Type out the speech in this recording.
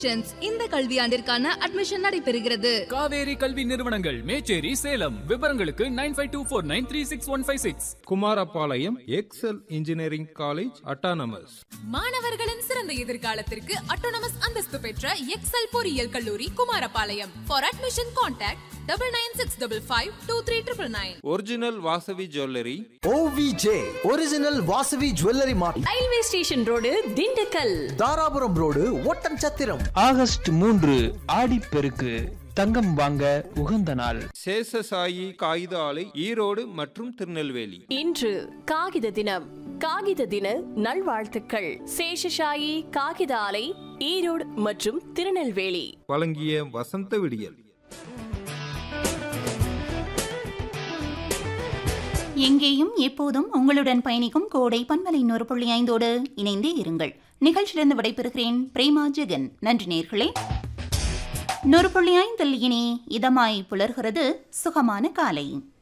இந்த கல்வியாண்டிற்கான அட்மிஷன் நடைபெறுகிறது காவேரி கல்வி நிறுவனங்கள் மேச்சேரி சேலம் விவரங்களுக்கு nine five two four nine three six one five six Kumarapalayam excel engineering college autonomous மாணவர்களின் சிறந்த எதிர்காலத்திற்கு அட்டோனமஸ் அந்தஸ்து பெற்ற எக்ஸல் பொறியியல் கல்லூரி Kumarapalayam for admission contact double nine six double five two three triple nine original Vasavi jewellery OVJ original Vasavi jewellery mart railway station road Dindigul Dharapuram road Oddanchatram August மூன்று ஆடிப்பெருக்கு தங்கம் வாங்க உகந்த நாள் சேஷசாயி காகித ஆலை ஈரோடு மற்றும் திருநெல்வேலி இன்று காகித தினம் காகித தின நல்வாழ்த்துக்கள் சேஷசாயி காகித ஆலை ஈரோடு மற்றும் திருநெல்வேலி வழங்கிய வசந்த விடியல் எங்கேயும் எப்போதும் உங்களுடன் பயணிக்கும் கோடை பண்பலை நூறு புள்ளி ஐந்தோடு இணைந்தே இருங்கள் நிகழ்ச்சியிலிருந்து விடைபெறுகிறேன் பிரேமா ஜெகன் நன்றி நேர்களே நூறு புள்ளி ஐந்தில் இனி இதமாய் புலர்கிறது சுகமான காலை